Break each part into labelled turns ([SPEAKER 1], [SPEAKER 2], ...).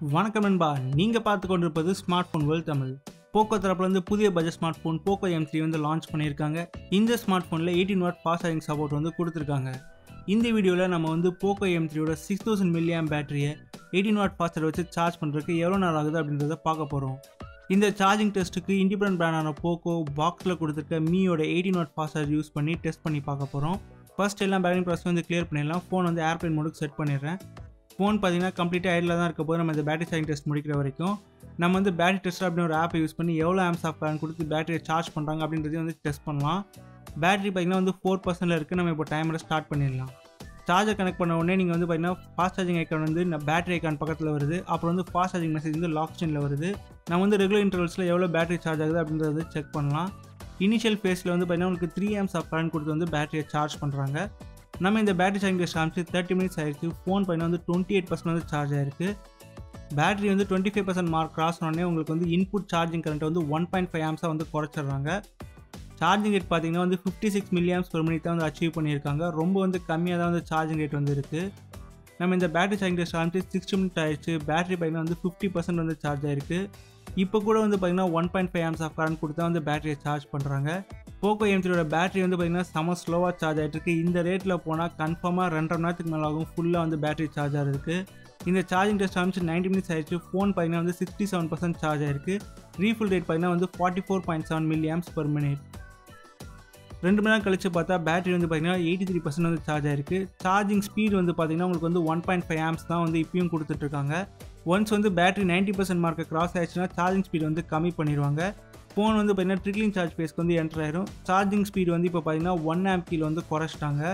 [SPEAKER 1] வணக்கம் நண்பா நீங்கள் பார்த்து கொண்டிருப்பது smart phone world Tamil Poco தரப்புலேருந்து புதிய budget smart phone Poco M three வந்து லான்ச் பண்ணியிருக்காங்க இந்த ஸ்மார்ட் ஃபோனில் eighteen watt fast charging support வந்து கொடுத்துருக்காங்க இந்த வீடியோவில் நம்ம வந்து போக்கோ எம் த்ரீயோட சிக்ஸ் தௌசண்ட் மில்லியம் பேட்டரியை எயிட்டீன் வாட் ஃபாஸ்டர் வச்சு சார்ஜ் பண்ணுறதுக்கு எவ்வளோ நேரம் ஆகுது அப்படின்றத பார்க்க போகிறோம் இந்த சார்ஜிங் டெஸ்ட்டுக்கு இண்டிபெண்ட் பிராண்டான போக்கோ பாக்ஸில் கொடுத்துருக்க மீயோட eighteen watt fast charge use பண்ணி டெஸ்ட் பண்ணி பார்க்க போகிறோம் ஃபர்ஸ்ட் எல்லாம் பேட்டரி ப்ராசஸ் வந்து கிளியர் பண்ணிடலாம் ஃபோன் வந்து ஏர்ப்ளைன் மோடுக்கு செட் பண்ணிடுறேன் ஃபோன் பார்த்தீங்கன்னா கம்ப்ளீட்டாக ஏரில் தான் இருக்க போது நம்ம இந்த பேட்டரி சார்ஜிங் டெஸ்ட் முடிக்கிற வரைக்கும் நம்ம வந்து பேட்டரி டெஸ்ட் அப்படின்னு ஒரு ஆப்பை யூஸ் பண்ணி எவ்வளோ ஆம்ஸ் ஆஃப் கரண்ட் கொடுத்து பேட்டரியை சார்ஜ் பண்ணுறாங்க அப்படின்றதையும் வந்து டெஸ்ட் பண்ணலாம் பேட்டரி பார்த்தீங்கன்னா வந்து ஃபோர் பர்சன்டில் இருக்குது நம்ம இப்போ டைமரை ஸ்டார்ட் பண்ணிடலாம் சார்ஜர் கனெக்ட் பண்ண உடனே நீங்கள் வந்து பார்த்தீங்கன்னா ஃபாஸ்ட் சார்ஜிங் ஐக்கான் வந்து பேட்டரி ஐக்கான் பக்கத்தில் வருது அப்புறம் வந்து ஃபாஸ்ட் சார்ஜிங் மெசேஜ் வந்து லாக் ஸ்க்ரீனில் வருது நம்ம வந்து ரெகுலர் இன்டர்வல்ஸில் எவ்வளோ பேட்டரி சார்ஜ் ஆகுது அப்படின்றத வந்து செக் பண்ணலாம் இனிஷியல் ஃபேஸில் வந்து பார்த்தீங்கன்னா உங்களுக்கு த்ரீ ஆம்ஸ் ஆஃப் கரண்ட் கொடுத்து வந்து பேட்டரியை சார்ஜ் பண்ணுறாங்க நம்ம இந்த பேட்டரி சார்ஜிங் டெஸ்ட் ஆரம்பிச்சு தேர்ட்டி மினிட்ஸ் ஆயிடுச்சு ஃபோன் பார்த்தீங்கன்னா வந்து டுவெண்ட்டி எயிட் பர்சன்ட் வந்து சார்ஜ் ஆயிருக்கு பேட்டரி வந்து twenty five percent mark cross உடனே உங்களுக்கு வந்து இன்புட் சார்ஜிங் கரண்ட் வந்து ஒன் பாயிண்ட் ஃபைவ் ஆம்ஸாக வந்து குறைச்சிடுறாங்க சார்ஜிங் ரேட் பார்த்தீங்கன்னா வந்து fifty six milliamps per minute தான் வந்து அச்சீவ் பண்ணியிருக்காங்க ரொம்ப வந்து கம்மியாக தான் வந்து சார்ஜிங் ரேட் வந்து இருக்குது நம்ம இந்த பேட்டரி சார்ஜிங் டெஸ்ட் ஆரம்பிச்சு சிக்ஸ்டி மினிட் ஆயிடுச்சு பேட்டரி பார்த்தீங்கன்னா வந்து ஃபிஃப்டி பர்சன்ட் வந்து சார்ஜ் ஆயிருக்கு இப்போ கூட வந்து பார்த்தீங்கன்னா one point five amps of current கொடுத்தா வந்து பேட்டரியை சார்ஜ் பண்ணுறாங்க போக்கோ எம் த்ரீயோட பேட்டரி வந்து பார்த்தீங்கன்னா செம ஸ்லோவாக சார்ஜ் ஆகிட்டு இருக்கு இந்த ரேட்டில் போனால் கன்ஃபார்மாக ரெண்டரை மணி நேரத்துக்கு மேலே ஆகும் ஃபுல்லாக வந்து பேட்டரி சார்ஜ் ஆகிருக்கு இந்த சார்ஜிங் டெஸ்ட் ஆரம்பிச்சு நைன்டி மினிட்ஸ் ஆயிடுச்சு ஃபோன் பார்த்தீங்கன்னா வந்து சிக்ஸ்டி செவன் பர்சன்ட் சார்ஜ் ஆயிருக்கு ரீஃபுல் ரேட் பார்த்தீங்கன்னா வந்து forty four point seven milliamps per minute ரெண்டு மணி நேரம் கழிச்சு பார்த்தா பேட்டரி வந்து பார்த்தீங்கன்னா எயிட்டி த்ரீ பர்சன்ட் வந்து சார்ஜ் ஆயிருக்கு சார்ஜிங் ஸ்பீட் வந்து பார்த்தீங்கன்னா உங்களுக்கு வந்து ஒன் பாயிண்ட் ஃபைவ் ஆம்ஸ் தான் வந்து இப்பயும் கொடுத்துட்ருக்காங்க ஒன்ஸ் வந்து பேட்டரி நைன்ட்டி பர்சன்ட் மார்க்கை கிராஸ் ஆயிடுச்சுன்னா சார்ஜிங் ஸ்பீட் வந்து கம்மி பண்ணிடுவாங்க ஃபோன் வந்து பார்த்தீங்கன்னா ட்ரிக்லிங் சார்ஜ் பேஸ்க்கு வந்து என்டர் ஆயிரும் சார்ஜிங் ஸ்பீட் வந்து இப்போ பார்த்தீங்கன்னா ஒன் ஆம் கீழே வந்து குறைச்சிட்டாங்க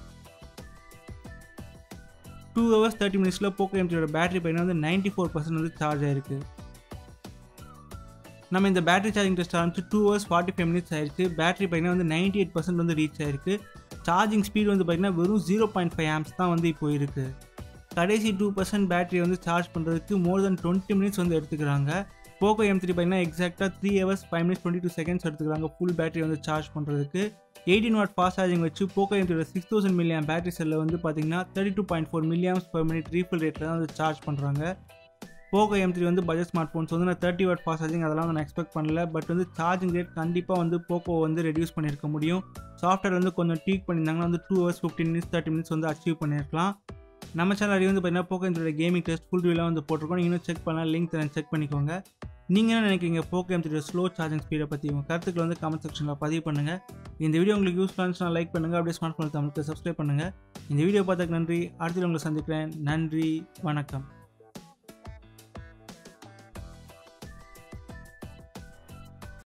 [SPEAKER 1] டூ ஹவர்ஸ் தேர்ட்டி மினிட்ஸில் போக்கோ எம்டியோட பேட்டரி பார்த்தீங்கன்னா வந்து நைன்ட்டி ஃபோர் பர்சன்ட் வந்து சார்ஜ் ஆயிருக்கு நம்ம இந்த பேட்டரி சார்ஜிங் டெஸ்ட் ஆரம்பிச்சு two hours forty five minutes ஆயிருக்கு பேட்டரி பார்த்தீங்கன்னா வந்து நைன்ட்டி எயிட் பர்சன்ட் வந்து ரீச் ஆயிருக்கு சார்ஜிங் ஸ்பீட் வந்து பார்த்தீங்கன்னா வெறும் ஜீரோ பாயிண்ட் ஃபைவ் ஆம்ஸ் தான் வந்து இப்போ இருக்குது கடைசி டூ பர்சன்ட் பேட்டரி வந்து சார்ஜ் பண்ணுறதுக்கு மோர் தென் டுவெண்ட்டி மினிட்ஸ் வந்து எடுத்துக்கிறாங்க போக்கோ எம் த்ரீ பார்த்தீங்கன்னா எக்ஸாக்டாக three hours five minutes twenty two seconds எடுத்துக்கிறாங்க ஃபுல் பேட்டரி வந்து சார்ஜ் பண்ணுறதுக்கு எயிட்டின் வாட் ஃபாஸ்ட் சார்ஜிங் வச்சு Poco M three six thousand milliamp battery செல்லில் வந்து பார்த்தீங்கன்னா thirty two point four milliamps per minute refill ரேட்டில் தான் வந்து சார்ஜ் பண்ணுறாங்க போக்கோ எம் த்ரீ வந்து பட்ஜெட் ஸ்மார்ட் ஃபோன்ஸ் வந்து நான் தேர்ட்டி வாட் ஃபாஸ்ட் சார்ஜிங் அதெல்லாம் வந்து நான் எக்ஸ்பெக்ட் பண்ணல பட் வந்து சார்ஜிங் ரேட் கண்டிப்பாக வந்து போக்கோ வந்து ரெடியூஸ் பண்ணியிருக்க முடியும் சாஃப்ட்வேர் வந்து கொஞ்சம் டீக் பண்ணியிருந்தாங்கன்னா வந்து two hours fifteen minutes thirty minutes வந்து அச்சீவ் பண்ணியிருக்கலாம் நம்ம சேனல் அறிவு வந்து பார்த்தீங்கன்னா Poco M gaming test full ரிவ்யூலாம் வந்து போட்டிருக்கோம் நீங்கள் இன்னும் செக் பண்ணலாம் லிங்க் தரேன் செக் பண்ணிக்கோங்க நீங்கள் என்ன நினைக்கிறீங்க Poco M three slow charging ஸ்பீடை பற்றி உங்கள் கருத்துக்களை வந்து கமெண்ட் செக்ஷனில் பதிவு பண்ணுங்கள் இந்த வீடியோ உங்களுக்கு யூஸ் பண்ணுச்சுன்னா லைக் பண்ணுங்கள் அப்படியே ஸ்மார்ட் ஃபோன் தமிழுக்கு சப்ஸ்கிரைப் பண்ணுங்கள் இந்த வீடியோ பார்த்ததுக்கு நன்றி அடுத்த உங்களை சந்திக்கிறேன் நன்றி வணக்கம்